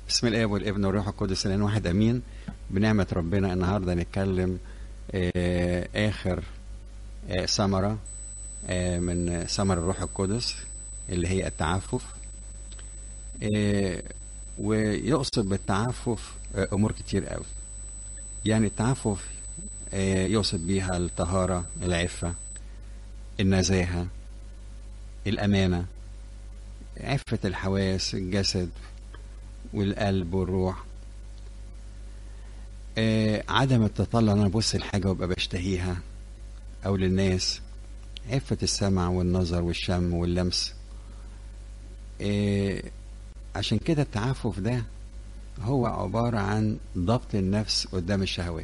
بسم الاب والابن والروح القدس الان واحد امين بنعمه ربنا النهارده نتكلم آه اخر آه ثمره آه من ثمر الروح القدس اللي هي التعفف آه ويقصد بالتعفف آه امور كتير قوي يعني التعفف آه يقصد بيها الطهاره العفه النزاهه الامانه عفه الحواس الجسد والقلب والروح آه عدم التطلع ان انا ابص الحاجه وابقى بشتهيها او للناس عفه السمع والنظر والشم واللمس آه عشان كده التعفف ده هو عباره عن ضبط النفس قدام الشهوات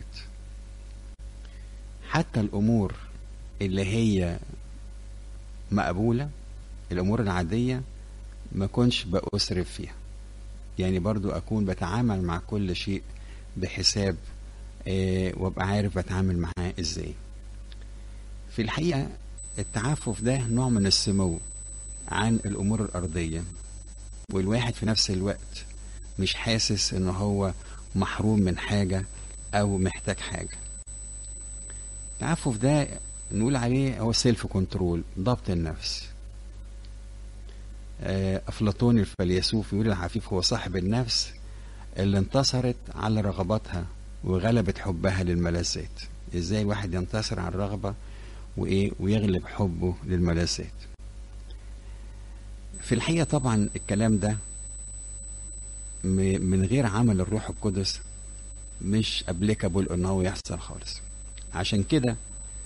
حتى الامور اللي هي مقبوله الامور العاديه ما كنش بأسرف فيها يعني برضو أكون بتعامل مع كل شيء بحساب آه وابقى عارف بتعامل معاه ازاي في الحقيقة التعفف ده نوع من السمو عن الأمور الأرضية والواحد في نفس الوقت مش حاسس ان هو محروم من حاجة أو محتاج حاجة التعفف ده نقول عليه هو سيلف كنترول ضبط النفس أفلاطون الفيلسوف يقول العفيف هو صاحب النفس اللي انتصرت على رغباتها وغلبت حبها للملذات ازاي الواحد ينتصر على الرغبة وايه ويغلب حبه للملذات في الحقيقة طبعا الكلام ده من غير عمل الروح القدس مش ابليكابل ان هو يحصل خالص عشان كده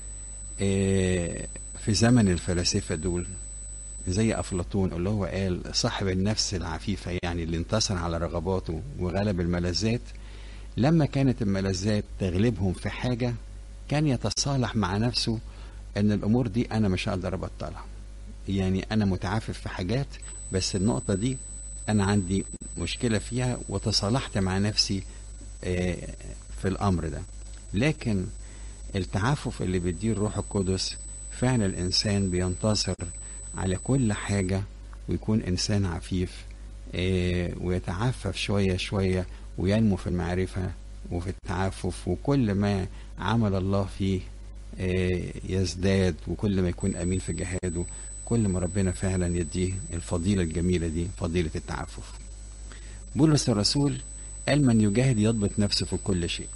في زمن الفلاسفة دول زي افلاطون اللي هو قال صاحب النفس العفيفه يعني اللي انتصر على رغباته وغلب الملذات لما كانت الملذات تغلبهم في حاجه كان يتصالح مع نفسه ان الامور دي انا مش هقدر ابطلها يعني انا متعافف في حاجات بس النقطه دي انا عندي مشكله فيها وتصالحت مع نفسي في الامر ده لكن التعافف اللي بيديه الروح القدس فعلا الانسان بينتصر على كل حاجة ويكون إنسان عفيف آه ويتعفف شوية شوية وينمو في المعرفة وفي التعفف وكل ما عمل الله فيه آه يزداد وكل ما يكون أمين في جهاده كل ما ربنا فعلا يديه الفضيلة الجميلة دي فضيلة التعفف بولس الرسول قال من يجاهد يضبط نفسه في كل شيء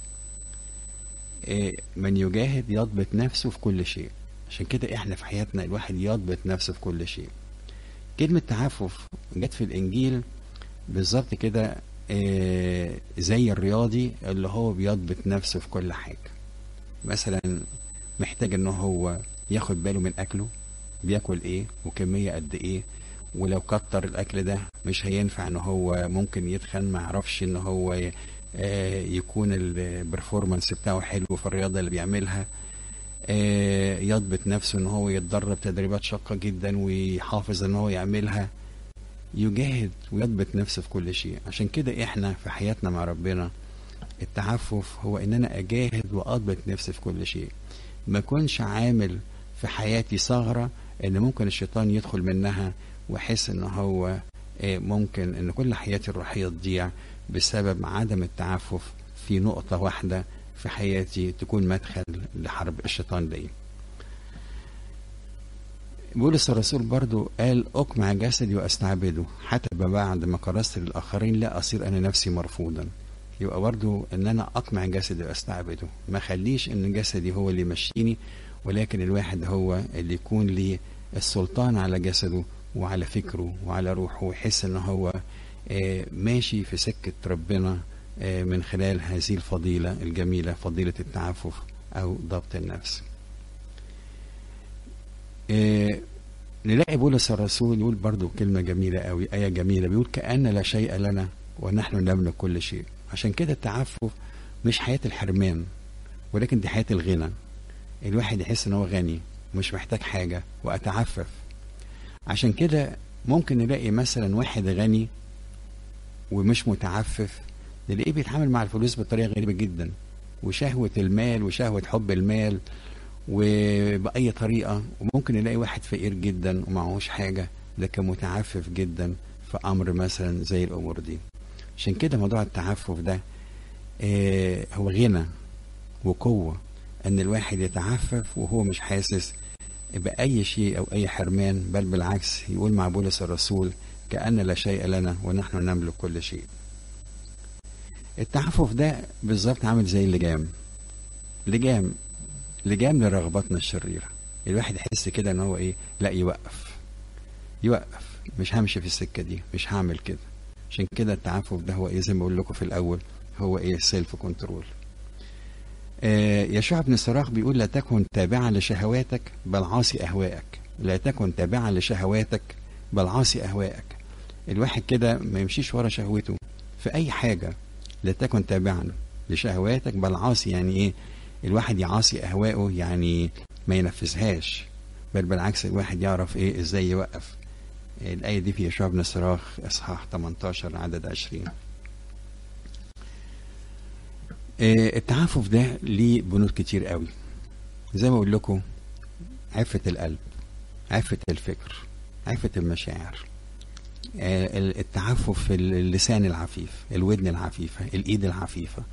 آه من يجاهد يضبط نفسه في كل شيء عشان كده احنا في حياتنا الواحد يضبط نفسه في كل شيء كلمة تعفف جت في الانجيل بالظبط كده اه زي الرياضي اللي هو بيضبط نفسه في كل حاجة مثلا محتاج ان هو ياخد باله من اكله بياكل ايه وكمية قد ايه ولو كتر الاكل ده مش هينفع ان هو ممكن يتخن ما يعرفش ان هو اه يكون البرفورمانس بتاعه حلو في الرياضة اللي بيعملها يضبط نفسه ان هو يتدرب تدريبات شاقة جدا ويحافظ ان هو يعملها يجاهد ويضبط نفسه في كل شيء عشان كده احنا في حياتنا مع ربنا التعفف هو ان انا اجاهد واضبط نفسي في كل شيء ما كنش عامل في حياتي ثغرة ان ممكن الشيطان يدخل منها واحس ان هو ممكن ان كل حياتي الروحية تضيع بسبب عدم التعفف في نقطة واحدة في حياتي تكون مدخل لحرب الشيطان دي بولس الرسول برضو قال أقمع جسدي وأستعبده حتى بعد ما كرست للآخرين لا أصير أنا نفسي مرفوضا يبقى برضو أن أنا أقمع جسدي وأستعبده ما خليش أن جسدي هو اللي يمشيني ولكن الواحد هو اللي يكون لي السلطان على جسده وعلى فكره وعلى روحه ويحس أنه هو ماشي في سكة ربنا من خلال هذه الفضيلة الجميلة فضيلة التعفف أو ضبط النفس إيه نلاقي بولس الرسول يقول برضو كلمة جميلة قوي آية جميلة بيقول كأن لا شيء لنا ونحن نملك كل شيء عشان كده التعفف مش حياة الحرمان ولكن دي حياة الغنى الواحد يحس ان هو غني مش محتاج حاجة وأتعفف عشان كده ممكن نلاقي مثلا واحد غني ومش متعفف نلاقيه بيتعامل مع الفلوس بطريقه غريبه جدا وشهوه المال وشهوه حب المال وباي طريقه وممكن نلاقي واحد فقير جدا ومعهوش حاجه لكن متعفف جدا في امر مثلا زي الامور دي عشان كده موضوع التعفف ده آه هو غنى وقوة ان الواحد يتعفف وهو مش حاسس بأي شيء أو أي حرمان بل بالعكس يقول مع بولس الرسول كأن لا شيء لنا ونحن نملك كل شيء التعفف ده بالظبط عامل زي اللجام لجام لجام لرغباتنا الشريرة الواحد يحس كده ان هو ايه لا يوقف يوقف مش همشي في السكة دي مش هعمل كده عشان كده التعفف ده هو ايه زي ما بقول لكم في الاول هو ايه سيلف كنترول آه يشوع بن الصراخ بيقول لا تكن تابعا لشهواتك بل عاصي اهوائك لا تكن تابعا لشهواتك بل عاصي اهوائك الواحد كده ما يمشيش ورا شهوته في اي حاجه لا تكن تابعا لشهواتك بل عاصي يعني ايه الواحد يعاصي اهوائه يعني ما ينفذهاش بل بالعكس الواحد يعرف ايه ازاي يوقف الآية دي في يشوع بن الصراخ إصحاح 18 عدد 20 التعفف ده ليه بنود كتير قوي زي ما اقول لكم عفة القلب عفة الفكر عفة المشاعر التعفف في اللسان العفيف الودن العفيفة الإيد العفيفة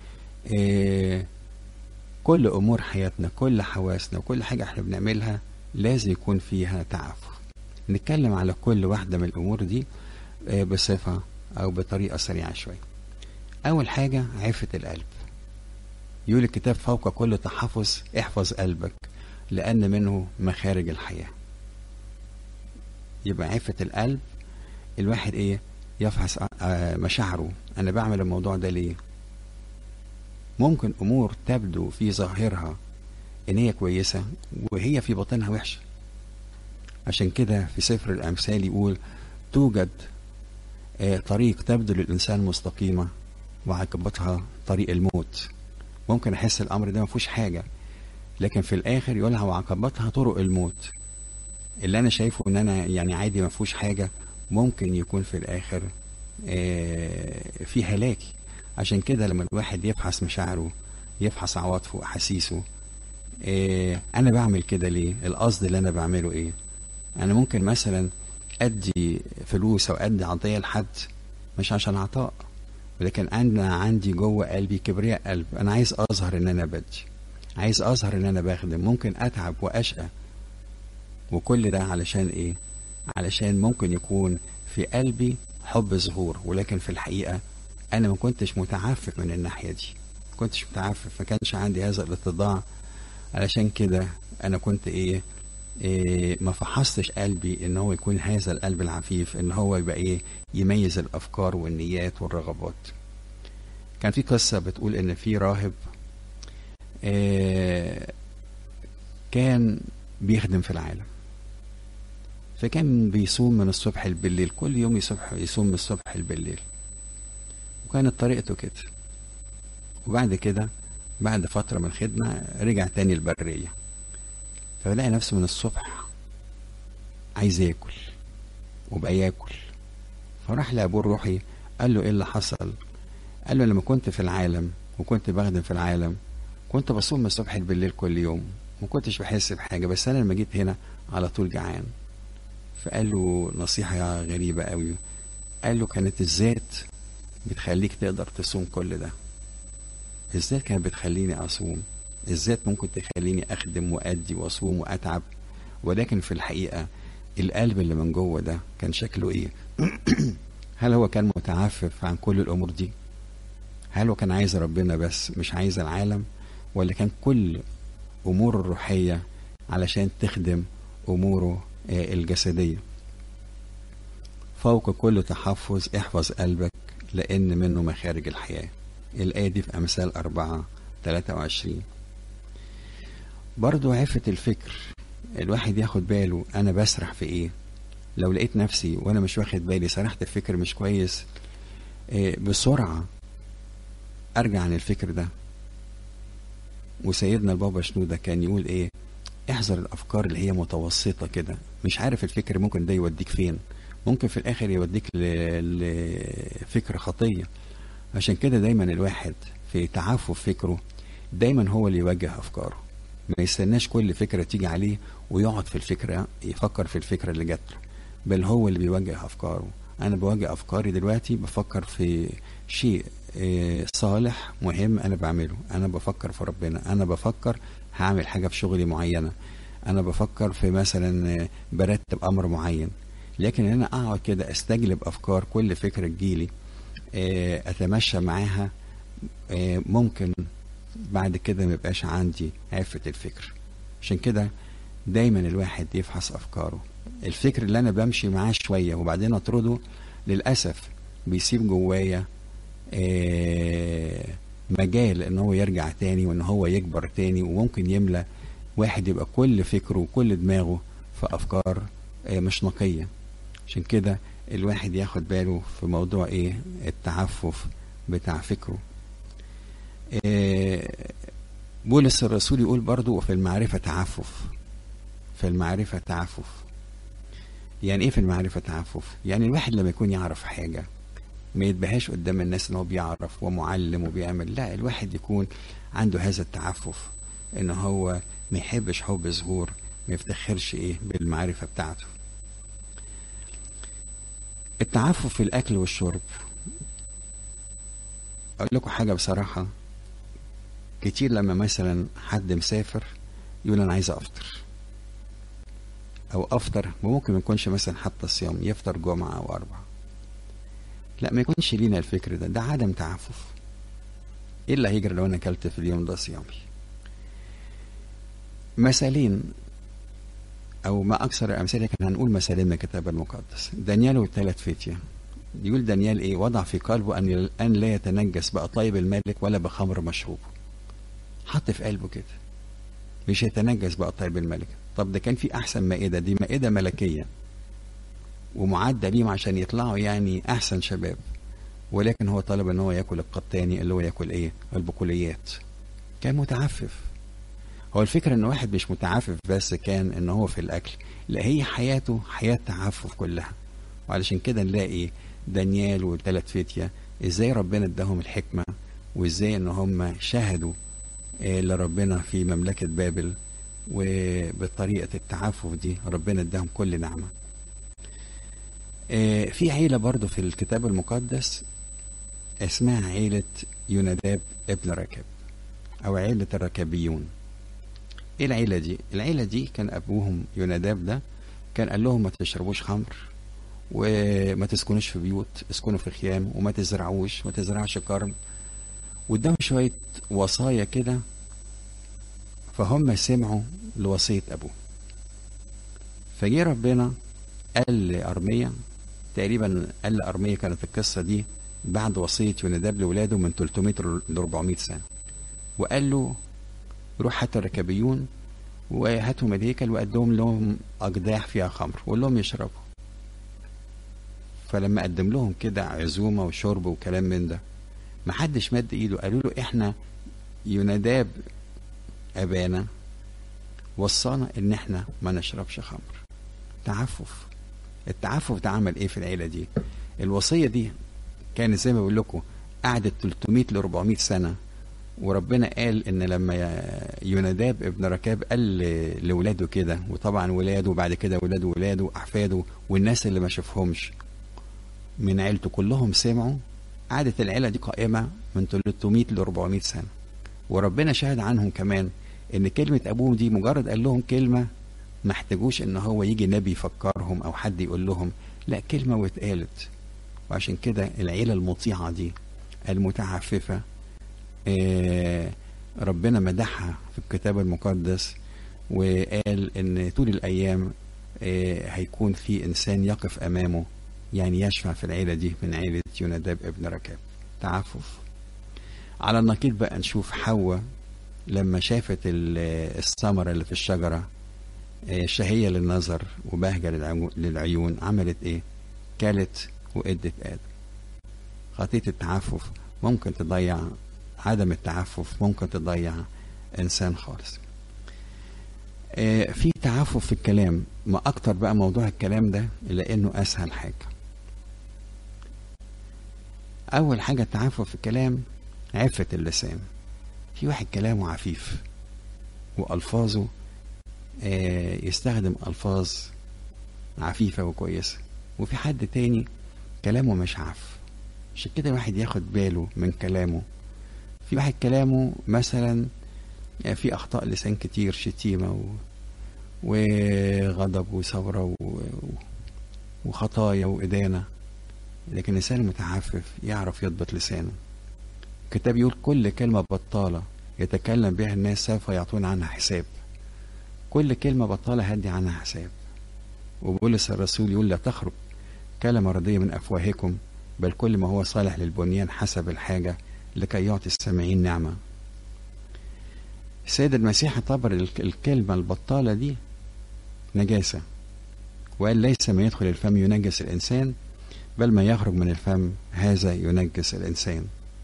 كل أمور حياتنا كل حواسنا وكل حاجة احنا بنعملها لازم يكون فيها تعفف نتكلم على كل واحدة من الأمور دي بصفة أو بطريقة سريعة شوية أول حاجة عفة القلب يقول الكتاب فوق كل تحفظ احفظ قلبك لأن منه مخارج الحياة يبقى عفة القلب الواحد ايه يفحص مشاعره انا بعمل الموضوع ده ليه ممكن امور تبدو في ظاهرها ان هي كويسة وهي في باطنها وحشة عشان كده في سفر الامثال يقول توجد طريق تبدو للانسان مستقيمة وعاقبتها طريق الموت ممكن احس الامر ده ما فيهوش حاجة لكن في الاخر يقولها وعاقبتها طرق الموت اللي انا شايفه ان انا يعني عادي ما فيهوش حاجة ممكن يكون في الاخر في هلاكي عشان كده لما الواحد يفحص مشاعره يفحص عواطفه واحاسيسه انا بعمل كده ليه القصد اللي انا بعمله ايه انا ممكن مثلا ادي فلوس او ادي عطيه لحد مش عشان عطاء ولكن انا عندي جوه قلبي كبرياء قلب انا عايز اظهر ان انا بدي عايز اظهر ان انا بخدم ممكن اتعب واشقى وكل ده علشان ايه علشان ممكن يكون في قلبي حب ظهور ولكن في الحقيقة أنا ما كنتش متعفف من الناحية دي ما كنتش متعفف ما كانش عندي هذا الاتضاع علشان كده أنا كنت إيه, إيه ما فحصتش قلبي إن هو يكون هذا القلب العفيف إن هو يبقى إيه يميز الأفكار والنيات والرغبات كان في قصة بتقول إن في راهب إيه كان بيخدم في العالم فكان بيصوم من الصبح بالليل كل يوم يصبح يصوم من الصبح بالليل وكانت طريقته كده وبعد كده بعد فترة من الخدمة رجع تاني البرية فلاقي نفسه من الصبح عايز ياكل وبقى ياكل فراح لأبوه الروحي قال له ايه اللي حصل قال له لما كنت في العالم وكنت بخدم في العالم كنت بصوم من الصبح بالليل كل يوم ما كنتش بحس بحاجة بس أنا لما جيت هنا على طول جعان فقال له نصيحة غريبة قوي قال له كانت الذات بتخليك تقدر تصوم كل ده الذات كانت بتخليني أصوم الذات ممكن تخليني أخدم وأدي وأصوم وأتعب ولكن في الحقيقة القلب اللي من جوه ده كان شكله إيه هل هو كان متعفف عن كل الأمور دي هل هو كان عايز ربنا بس مش عايز العالم ولا كان كل أموره الروحية علشان تخدم أموره الجسدية فوق كل تحفظ احفظ قلبك لأن منه مخارج الحياة الآية دي في أمثال أربعة تلاتة وعشرين برضو عفة الفكر الواحد ياخد باله أنا بسرح في إيه لو لقيت نفسي وأنا مش واخد بالي سرحت في فكر مش كويس بسرعة أرجع عن الفكر ده وسيدنا البابا شنودة كان يقول إيه احذر الافكار اللي هي متوسطه كده مش عارف الفكر ممكن ده يوديك فين ممكن في الاخر يوديك لفكر خطيه عشان كده دايما الواحد في تعفف فكره دايما هو اللي يوجه افكاره ما يستناش كل فكره تيجي عليه ويقعد في الفكره يفكر في الفكره اللي جات له بل هو اللي بيوجه افكاره انا بواجه افكاري دلوقتي بفكر في شيء آه، صالح مهم انا بعمله انا بفكر في ربنا انا بفكر هعمل حاجه في شغلي معينه انا بفكر في مثلا آه، برتب امر معين لكن ان انا اقعد كده استجلب افكار كل فكره تجيلي آه، اتمشى معاها آه، ممكن بعد كده ما يبقاش عندي عفة الفكر عشان كده دايما الواحد يفحص افكاره الفكر اللي انا بمشي معاه شويه وبعدين اطرده للاسف بيسيب جوايا آه، مجال ان هو يرجع تاني وان هو يكبر تاني وممكن يملى واحد يبقى كل فكره وكل دماغه في افكار آه، مش نقيه عشان كده الواحد ياخد باله في موضوع ايه التعفف بتاع فكره آه، بولس الرسول يقول برضو في المعرفة تعفف في المعرفة تعفف يعني ايه في المعرفة تعفف يعني الواحد لما يكون يعرف حاجة ما يتبهاش قدام الناس ان هو بيعرف ومعلم وبيعمل لا الواحد يكون عنده هذا التعفف ان هو ما يحبش حب ظهور ما يفتخرش ايه بالمعرفة بتاعته التعفف في الاكل والشرب اقول لكم حاجة بصراحة كتير لما مثلا حد مسافر يقول انا عايز افطر او افطر وممكن ما يكونش مثلا حتى صيام يفطر جمعة او اربعة لا ما يكونش لينا الفكر ده ده عدم تعفف ايه اللي هيجري لو انا اكلت في اليوم ده صيامي مثالين او ما اكثر الامثله لكن هنقول مثالين من الكتاب المقدس دانيال والثلاث فتيه يقول دانيال ايه وضع في قلبه ان ان لا يتنجس بأطايب الملك ولا بخمر مشروب حط في قلبه كده مش هيتنجس بأطايب الملك طب ده كان في احسن مائده دي مائده ملكيه ومعدة ليهم عشان يطلعوا يعني احسن شباب ولكن هو طلب ان هو ياكل القطاني اللي هو ياكل ايه البقوليات كان متعفف هو الفكرة ان واحد مش متعفف بس كان ان هو في الاكل لا هي حياته حياة تعفف كلها وعلشان كده نلاقي دانيال والثلاث فتية ازاي ربنا اداهم الحكمة وازاي ان هم شهدوا آه، لربنا في مملكة بابل وبطريقة التعفف دي ربنا اداهم كل نعمة آه، في عيلة برضو في الكتاب المقدس اسمها عيلة يوناداب ابن ركب أو عيلة الركبيون ايه العيلة دي؟ العيلة دي كان أبوهم يوناداب ده كان قال لهم ما تشربوش خمر وما تسكنوش في بيوت اسكنوا في خيام وما تزرعوش ما تزرعش كرم واداهم شوية وصايا كده فهم سمعوا لوصية أبوه فجه ربنا قال لأرميا تقريبا قال لأرميا كانت القصة دي بعد وصية يوناداب لولاده من 300 ل 400 سنة وقال له روح هات الركبيون وهاتهم الهيكل وقدم لهم أقداح فيها خمر وقول لهم يشربوا فلما قدم لهم كده عزومة وشرب وكلام من ده محدش مد ايده قالوا له احنا يوناداب ابانا وصانا ان احنا ما نشربش خمر تعفف التعفف ده عمل ايه في العيله دي الوصيه دي كانت زي ما بقول لكم قعدت 300 ل 400 سنه وربنا قال ان لما يوناداب ابن ركاب قال ل- لاولاده كده وطبعا ولاده وبعد كده ولاده ولاده واحفاده والناس اللي ما شافهمش من عيلته كلهم سمعوا قعدت العيله دي قائمه من 300 ل 400 سنه وربنا شهد عنهم كمان ان كلمه ابوهم دي مجرد قال لهم كلمه ما احتاجوش ان هو يجي نبي يفكرهم او حد يقول لهم لا كلمه واتقالت وعشان كده العيله المطيعه دي المتعففه آه، ربنا مدحها في الكتاب المقدس وقال ان طول الايام آه، هيكون في انسان يقف امامه يعني يشفع في العيله دي من عيله يوناداب ابن ركاب تعفف على النقيض بقى نشوف حواء لما شافت ال- الثمره اللي في الشجره آه، شهيه للنظر وبهجه للعيو- للعيون عملت ايه كلت وادت ادم خطيه التعفف ممكن تضيع عدم التعفف ممكن تضيع انسان خالص آه، في تعفف في الكلام ما اكتر بقى موضوع الكلام ده لانه اسهل حاجه اول حاجه التعفف في الكلام عفه اللسان في واحد كلامه عفيف والفاظه آه، يستخدم الفاظ عفيفه وكويسه وفي حد تاني كلامه مش عف عشان كده الواحد ياخد باله من كلامه في واحد كلامه مثلا في اخطاء لسان كتير شتيمه و... وغضب وثوره و... وخطايا وادانه لكن الانسان المتعفف يعرف يضبط لسانه الكتاب يقول كل كلمه بطاله يتكلم بها الناس سوف يعطون عنها حساب كل كلمه بطاله هدي عنها حساب وبولس الرسول يقول لا تخرج كلمه رديه من افواهكم بل كل ما هو صالح للبنيان حسب الحاجه لكي يعطي السامعين نعمه السيد المسيح اعتبر الكلمه البطاله دي نجاسه وقال ليس ما يدخل الفم ينجس الانسان بل ما يخرج من الفم هذا ينجس الانسان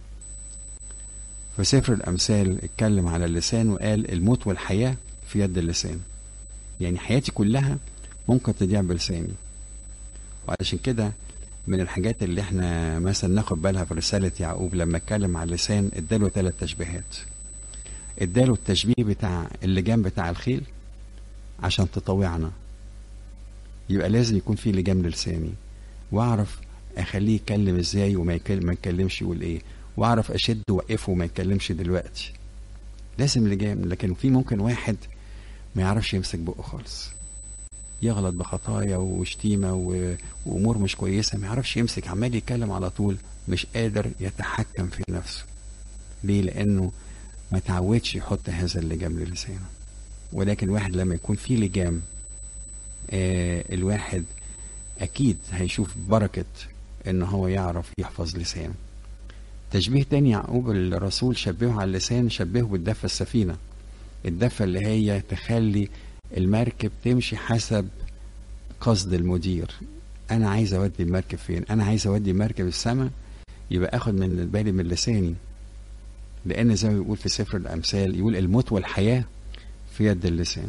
في سفر الامثال اتكلم على اللسان وقال الموت والحياه في يد اللسان يعني حياتي كلها ممكن تضيع بلساني وعلشان كده من الحاجات اللي احنا مثلا ناخد بالها في رسالة يعقوب لما اتكلم عن اللسان اداله ثلاث تشبيهات اداله التشبيه بتاع اللجام بتاع الخيل عشان تطوعنا يبقى لازم يكون في لجام للساني واعرف اخليه يتكلم ازاي وما يتكلم ما يتكلمش يقول ايه واعرف اشد واوقفه وما يتكلمش دلوقتي لازم لجام لكن في ممكن واحد ما يعرفش يمسك بقه خالص يغلط بخطايا وشتيمه و... وامور مش كويسه ما يعرفش يمسك عمال يتكلم على طول مش قادر يتحكم في نفسه ليه لانه ما تعودش يحط هذا اللجام للسانه ولكن واحد لما يكون في لجام آه الواحد اكيد هيشوف بركه ان هو يعرف يحفظ لسانه تشبيه تاني يعقوب الرسول شبهه على اللسان شبهه بالدفة السفينة الدفة اللي هي تخلي المركب تمشي حسب قصد المدير انا عايز اودي المركب فين انا عايز اودي مركب السماء يبقى اخد من بالي من لساني لان زي ما بيقول في سفر الامثال يقول الموت والحياه في يد اللسان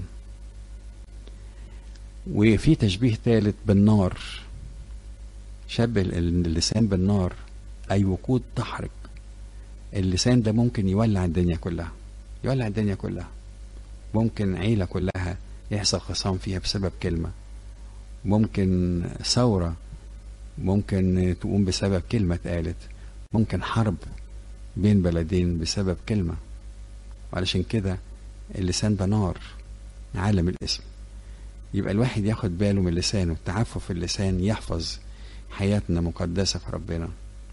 وفي تشبيه ثالث بالنار شبه اللسان بالنار اي وقود تحرق اللسان ده ممكن يولع الدنيا كلها يولع الدنيا كلها ممكن عيلة كلها يحصل خصام فيها بسبب كلمة ممكن ثورة ممكن تقوم بسبب كلمة اتقالت ممكن حرب بين بلدين بسبب كلمة وعلشان كده اللسان ده نار عالم الاسم يبقى الواحد ياخد باله من لسانه تعفف اللسان يحفظ حياتنا مقدسة في ربنا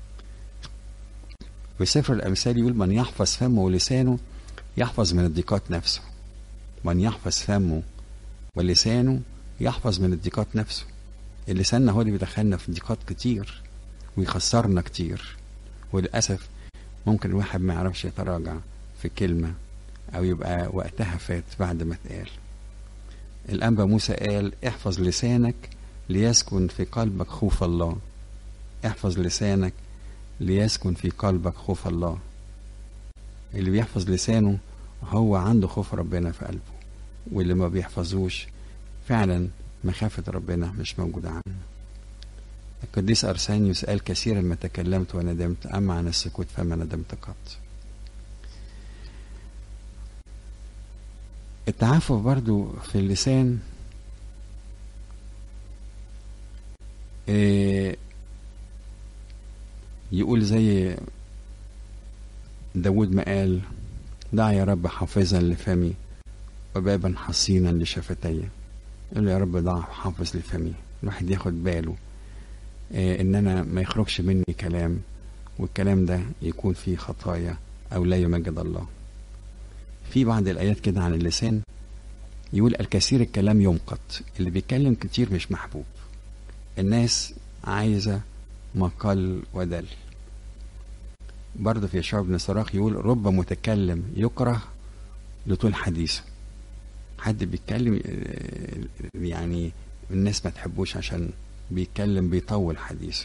وسفر الأمثال يقول من يحفظ فمه ولسانه يحفظ من الضيقات نفسه من يحفظ فمه ولسانه يحفظ من الضيقات نفسه اللسان هو اللي بيدخلنا في ضيقات كتير ويخسرنا كتير وللأسف ممكن الواحد ما يعرفش يتراجع في كلمة أو يبقى وقتها فات بعد ما اتقال الأنبا موسى قال احفظ لسانك ليسكن في قلبك خوف الله احفظ لسانك ليسكن في قلبك خوف الله اللي بيحفظ لسانه هو عنده خوف ربنا في قلبه واللي ما بيحفظوش فعلا مخافة ربنا مش موجودة عنه القديس أرسانيوس قال كثيرا ما تكلمت وندمت أما عن السكوت فما ندمت قط التعفف برضو في اللسان إيه يقول زي داود ما قال دع يا رب حافظا لفمي وبابا حصينا لشفتي يقول يا رب ضع حافظ لفمي الواحد ياخد باله إيه ان انا ما يخرجش مني كلام والكلام ده يكون فيه خطايا او لا يمجد الله في بعض الايات كده عن اللسان يقول الكثير الكلام يمقت اللي بيتكلم كتير مش محبوب الناس عايزة مقل ودل برضه في يشوع بن صراخ يقول رب متكلم يكره لطول حديثه حد بيتكلم يعني الناس ما تحبوش عشان بيتكلم بيطول حديثه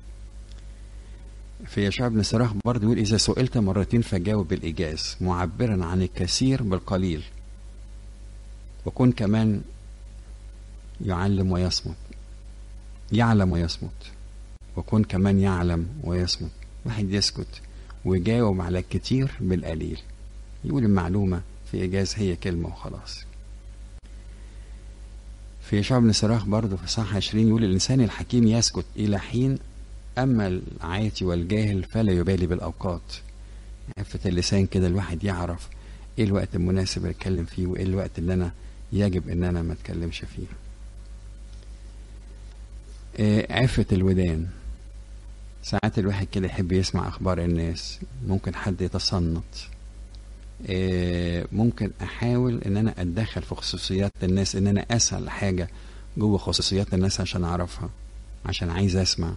في يشوع بن صراخ برضه يقول إذا سئلت مرتين فجاوب بالإيجاز معبرا عن الكثير بالقليل وكن كمان يعلم ويصمت يعلم ويصمت وكن كمان يعلم ويصمت واحد يسكت ويجاوب على الكتير بالقليل يقول المعلومة في إيجاز هي كلمة وخلاص في يشوع بن صراخ برضه في صح 20 يقول الإنسان الحكيم يسكت إلى حين أما العاتي والجاهل فلا يبالي بالأوقات عفة اللسان كده الواحد يعرف ايه الوقت المناسب اللي اتكلم فيه وايه الوقت اللي انا يجب ان انا ما اتكلمش فيه آه، عفة الودان ساعات الواحد كده يحب يسمع اخبار الناس ممكن حد يتصنت آه، ممكن احاول ان انا اتدخل في خصوصيات الناس ان انا اسال حاجه جوه خصوصيات الناس عشان اعرفها عشان عايز اسمع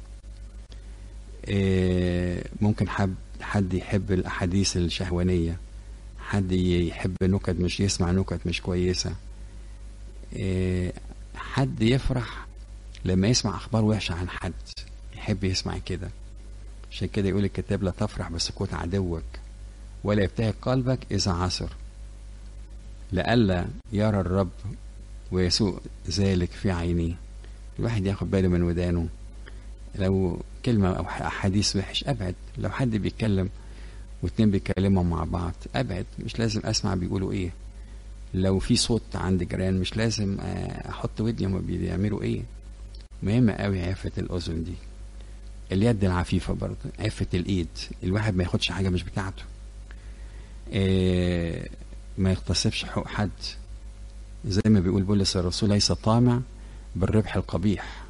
آه، ممكن حد حد يحب الاحاديث الشهوانيه حد يحب نكت مش يسمع نكت مش كويسه آه، حد يفرح لما يسمع اخبار وحشه عن حد يحب يسمع كده عشان كده يقول الكتاب لا تفرح بسكوت عدوك ولا يبتهج قلبك إذا عثر لئلا يرى الرب ويسوء ذلك في عينيه الواحد ياخد باله من ودانه لو كلمة أو حديث وحش أبعد لو حد بيتكلم واتنين بيتكلموا مع بعض أبعد مش لازم أسمع بيقولوا إيه لو في صوت عند جيران مش لازم آه، أحط ودني هما بيعملوا إيه مهمة قوي عفة الأذن دي اليد العفيفة برضه عفة الإيد الواحد ما ياخدش حاجة مش بتاعته آه، ما يغتصبش حقوق حد زي ما بيقول بولس الرسول ليس طامع بالربح القبيح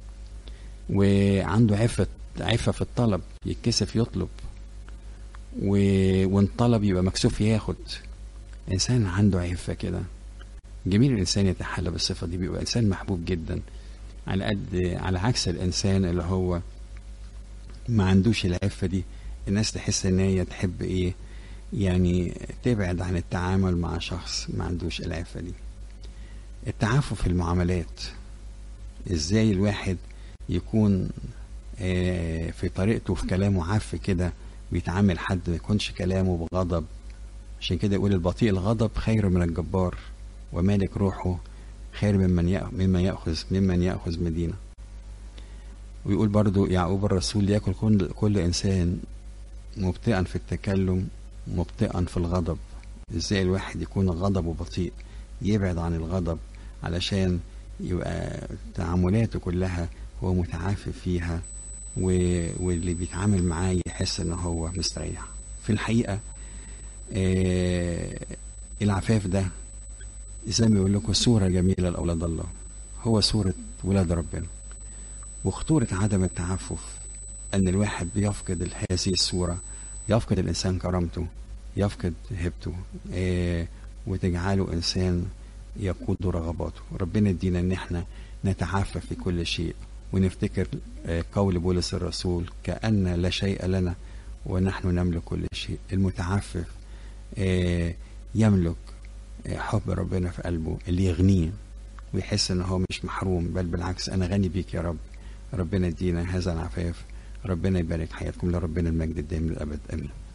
وعنده عفة عفة في الطلب يتكسف يطلب و... وان طلب يبقى مكسوف ياخد انسان عنده عفة كده جميل الانسان يتحلى بالصفة دي بيبقى انسان محبوب جدا على قد على عكس الانسان اللي هو ما عندوش العفة دي الناس تحس ان هي تحب ايه يعني تبعد عن التعامل مع شخص ما عندوش العفة دي التعافف في المعاملات ازاي الواحد يكون آه، في طريقته في كلامه عف كده بيتعامل حد ما يكونش كلامه بغضب عشان كده يقول البطيء الغضب خير من الجبار ومالك روحه خير ممن يأ- مما يأخذ ممن يأخذ مدينة ويقول برضو يعقوب الرسول يأكل كل, كل إنسان مبطئا في التكلم مبطئا في الغضب ازاي الواحد يكون غضبه بطيء يبعد عن الغضب علشان يبقى تعاملاته كلها هو متعافف فيها و... واللي بيتعامل معاه يحس ان هو مستريح في الحقيقة آه العفاف ده زي ما بيقول لكم صورة جميلة لأولاد الله هو صورة ولاد ربنا وخطورة عدم التعفف أن الواحد بيفقد هذه الصورة يفقد الإنسان كرامته يفقد هيبته آه وتجعله إنسان يقود رغباته ربنا يدينا إن احنا نتعافف في كل شيء ونفتكر آه قول بولس الرسول كأن لا شيء لنا ونحن نملك كل شيء المتعفف آه يملك آه حب ربنا في قلبه اللي يغنيه ويحس ان هو مش محروم بل بالعكس انا غني بيك يا رب ربنا يدينا هذا العفاف ربنا يبارك حياتكم لربنا المجد الدائم للابد امين